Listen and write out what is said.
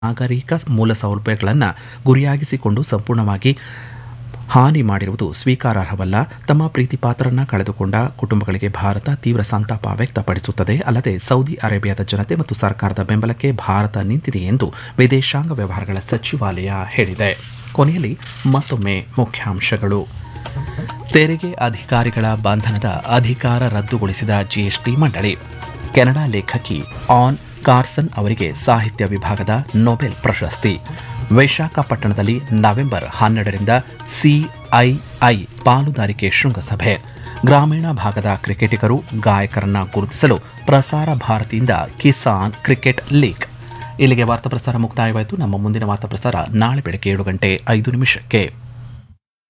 ನಾಗರಿಕ ಮೂಲಸೌಲಭ್ಯಗಳನ್ನು ಗುರಿಯಾಗಿಸಿಕೊಂಡು ಸಂಪೂರ್ಣವಾಗಿ ಹಾನಿ ಮಾಡಿರುವುದು ಸ್ವೀಕಾರಾರ್ಹವಲ್ಲ ತಮ್ಮ ಪ್ರೀತಿ ಪಾತ್ರರನ್ನ ಕಳೆದುಕೊಂಡ ಕುಟುಂಬಗಳಿಗೆ ಭಾರತ ತೀವ್ರ ಸಂತಾಪ ವ್ಯಕ್ತಪಡಿಸುತ್ತದೆ ಅಲ್ಲದೆ ಸೌದಿ ಅರೇಬಿಯಾದ ಜನತೆ ಮತ್ತು ಸರ್ಕಾರದ ಬೆಂಬಲಕ್ಕೆ ಭಾರತ ನಿಂತಿದೆ ಎಂದು ವಿದೇಶಾಂಗ ವ್ಯವಹಾರಗಳ ಸಚಿವಾಲಯ ಹೇಳಿದೆ ಕೊನೆಯಲ್ಲಿ ಮತ್ತೊಮ್ಮೆ ಮುಖ್ಯಾಂಶಗಳು ತೆರಿಗೆ ಅಧಿಕಾರಿಗಳ ಬಂಧನದ ಅಧಿಕಾರ ರದ್ದುಗೊಳಿಸಿದ ಜಿಎಸ್ಟಿ ಮಂಡಳಿ ಕೆನಡಾ ಲೇಖಕಿ ಆನ್ ಕಾರ್ಸನ್ ಅವರಿಗೆ ಸಾಹಿತ್ಯ ವಿಭಾಗದ ನೊಬೆಲ್ ಪ್ರಶಸ್ತಿ ವಿಶಾಖಪಟ್ಟಣದಲ್ಲಿ ನವೆಂಬರ್ ಹನ್ನೆರಡರಿಂದ ಸಿಐಐ ಪಾಲುದಾರಿಕೆ ಶೃಂಗಸಭೆ ಗ್ರಾಮೀಣ ಭಾಗದ ಕ್ರಿಕೆಟಿಗರು ಗಾಯಕರನ್ನ ಗುರುತಿಸಲು ಪ್ರಸಾರ ಭಾರತಿಯಿಂದ ಕಿಸಾನ್ ಕ್ರಿಕೆಟ್ ಲೀಗ್ ಇಲ್ಲಿಗೆ ವಾರ್ತಾ ಪ್ರಸಾರ ಮುಕ್ತಾಯವಾಯಿತು ನಮ್ಮ ಮುಂದಿನ ವಾರ್ತಾ ಪ್ರಸಾರ ನಾಳೆ ಬೆಳಗ್ಗೆ ಏಳು ಗಂಟೆ ಐದು ನಿಮಿಷಕ್ಕೆ